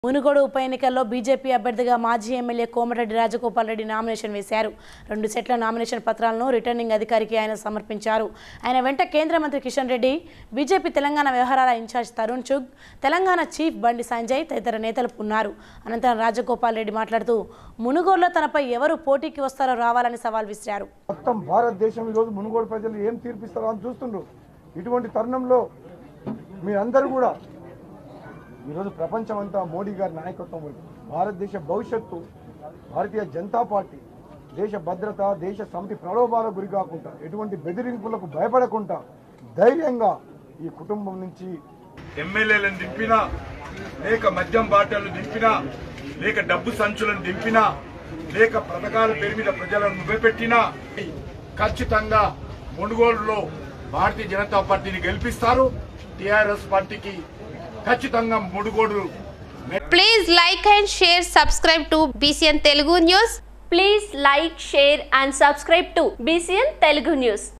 మునుగోడు ఉప ఎన్నికల్లో బీజేపీ అభ్యర్థిగా మాజీ ఎమ్మెల్యే కోమటిరెడ్డి రాజగోపాల్ రెడ్డి నామినేషన్ వేశారు రెండు సెట్ల నామినేషన్ పత్రాలను రిటర్నింగ్ అధికారికి ఆయన సమర్పించారు ఆయన వెంట కేంద్ర మంత్రి కిషన్ రెడ్డి బీజేపీ తెలంగాణ వ్యవహారాల ఇన్ఛార్జ్ తరుణ్ చుగ్ తెలంగాణ చీఫ్ బండి సంజయ్ తదితర నేతలు ఉన్నారు అనంతరం రాజగోపాల్ రెడ్డి మాట్లాడుతూ మునుగోడులో తనపై ఎవరు పోటీకి వస్తారో రావాలని సవాల్ విసిరారు మొత్తం భారతదేశం ఈరోజు మునుగోడు ప్రజలు ఏం తీర్పిస్తారో అని చూస్తుండ్రు ఇటువంటి తరుణంలో మీరందరూ కూడా ఈరోజు ప్రపంచం అంతా మోడీ గారి నాయకత్వం వైపు భారతదేశ భవిష్యత్తు భారతీయ జనతా పార్టీ దేశ భద్రత దేశ సమితి ప్రలోభాలకు గురి కాకుండా ఎటువంటి బెదిరింపులకు భయపడకుండా ధైర్యంగా ఈ కుటుంబం నుంచి ఎమ్మెల్యేలను దింపినా లేక మద్యం బాటలు దింపినా లేక డబ్బు సంచులను దింపినా లేక పథకాల పేరు మీద ప్రజలను నువ్వెపెట్టినా ఖచ్చితంగా మునుగోడులో భారతీయ జనతా పార్టీని గెలిపిస్తారు టీఆర్ఎస్ పార్టీకి ఖచ్చితంగా Munugode Please like and share, subscribe to BCN Telugu News. Please like, share and subscribe to BCN Telugu News.